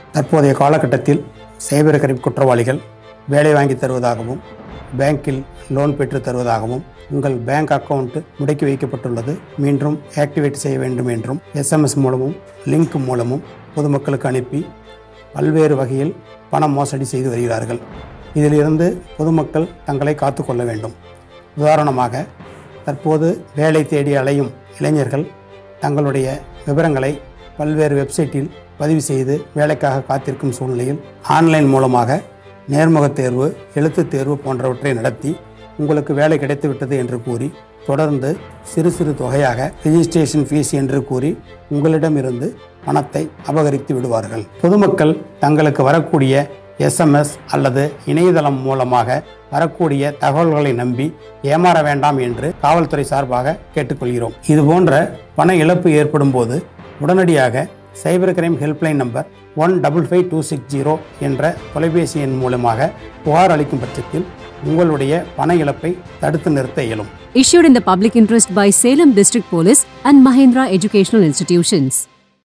தற்போதைய காலகட்டத்தில் cyber crime குற்றவாளிகள் வேலை வாங்கி தருவதாகவும் பேங்கில் லோன் பெற்று தருவதாகவும் உங்கள் பேங்க் அக்கவுண்ட் முடக்கி வைக்கப்பட்டுள்ளது மீண்டும் ஆக்டிவேட் செய்ய வேண்டும் என்றும் எஸ்எம்எஸ் மூலமும் லிங்க் மூலமும் பொதுமக்களுக்கு அனுப்பி பல்வேறு வகையில் பண மோசடி செய்து வருகிறார்கள் இதிலிருந்து பொதுமக்கள் தங்களை காத்துக்கொள்ள வேண்டும் உதாரணமாக தற்போது வேலை தேடி அலையும் இளைஞர்கள் தங்களுடைய விவரங்களை பல்வேறு வெப்சைட்டில் பதிவு செய்து வேலைக்காக காத்திருக்கும் சூழ்நிலையில் ஆன்லைன் மூலமாக நேர்முகத் தேர்வு எழுத்துத் தேர்வு போன்றவற்றை நடத்தி உங்களுக்கு வேலை கிடைத்துவிட்டது என்று கூறி தொடர்ந்து சிறு சிறு தொகையாக ரிஜிஸ்ட்ரேஷன் ஃபீஸ் என்று கூறி உங்களிடமிருந்து பணத்தை அபகரித்து விடுவார்கள் பொதுமக்கள் தங்களுக்கு வரக்கூடிய எஸ்எம்எஸ் அல்லது இணையதளம் மூலமாக வரக்கூடிய தகவல்களை நம்பி ஏமாற வேண்டாம் என்று காவல்துறை சார்பாக கேட்டுக்கொள்கிறோம் இது போன்ற பண இழப்பு ஏற்படும் போது உடனடியாக cyber crime helpline number one double five two six zero என்ற தொலைபேசி எண் மூலமாக புகார் அளிக்கும் பட்சத்தில் உங்களுடைய பண இழப்பை தடுத்து நிறுத்த இயலும் Issued in the public interest by Salem District Police and Mahindra Educational Institutions.